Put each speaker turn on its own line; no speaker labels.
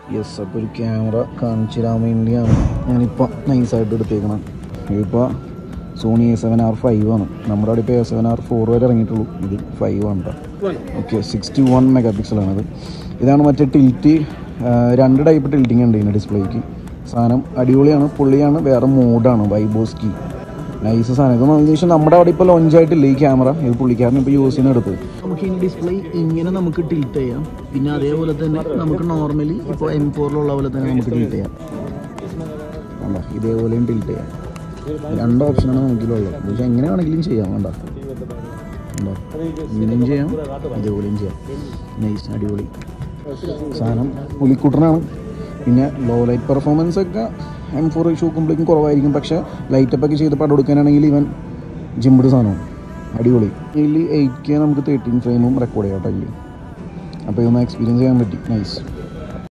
yes അപ്പോൾ ഒരു camera കാണിച്ചു തരാൻ വേണ്ടിയാണ് ഞാനിപ്പോൾ നൈസായിട്ട് എടുത്തേക്കണം ഇതിപ്പോൾ Sony A seven R five ആണ് നമ്മുടെ അവിടെ ഇപ്പോൾ എ സെവൻ ആർ ഫോർ വരെ ഇറങ്ങിയിട്ടുള്ളൂ ഇത് ഫൈവ് ആണ് കേട്ടോ ഓക്കെ സിക്സ്റ്റി വൺ മെഗാ പിക്സലാണിത് ഇതാണ് മറ്റേ ടിൽറ്റ് രണ്ട് ടൈപ്പ് ടിൽറ്റിംഗ് ഉണ്ട് ഇതിൻ്റെ ഡിസ്പ്ലേക്ക് സാധനം അടിപൊളിയാണ് പുള്ളിയാണ് വേറെ മോഡാണ് വൈബോസ്കി നൈസ് സാധനം ഇത് ഏകദേശം നമ്മുടെ അവിടെ ഇപ്പോൾ ലോഞ്ച് ആയിട്ടില്ല ഈ ക്യാമറ ഇത് പുള്ളിക്കാരൻ ഇപ്പോൾ യൂസ് ചെയ്യുന്ന എടുത്ത് നമുക്ക് ഈ ഡിസ്പ്ലേ ഇങ്ങനെ നമുക്ക് ടിൽറ്റ് ചെയ്യാം പിന്നെ അതേപോലെ തന്നെ നമുക്ക് നോർമലി ഇപ്പോൾ എം ഫോറിലുള്ള പോലെ തന്നെ നമുക്ക് ടിൽറ്റ് ചെയ്യാം വേണ്ട ഇതേപോലെയും ടിൽറ്റ് ചെയ്യാം രണ്ട് ഓപ്ഷനാണ് നമുക്കിലുള്ളത് പക്ഷെ എങ്ങനെ വേണമെങ്കിലും ചെയ്യാം വേണ്ട ഉണ്ടോ ഇങ്ങനെയും ചെയ്യാം ഇതേപോലെയും ചെയ്യാം നൈസ് അടിപൊളി സാധനം പുലിക്കുട്ടനാണ് പിന്നെ ലോ ലൈറ്റ് പെർഫോമൻസ് ഒക്കെ എം ഫോർ ഷൂക്കുമ്പോഴേക്കും കുറവായിരിക്കും പക്ഷേ ലൈറ്റപ്പ് ഒക്കെ ചെയ്ത് പടം കൊടുക്കാനാണെങ്കിൽ ഇവൻ ജിമ്പിഡ് സാധനവും അടിപൊളി ഇതിൽ എയ്റ്റ് കെ നമുക്ക് തേർട്ടീൻ ഫ്രെയിമും റെക്കോർഡ് ചെയ്യാം കേട്ടോ ഇതിൽ അപ്പോൾ ഇതൊന്ന് എക്സ്പീരിയൻസ് ചെയ്യാൻ പറ്റി നൈസ്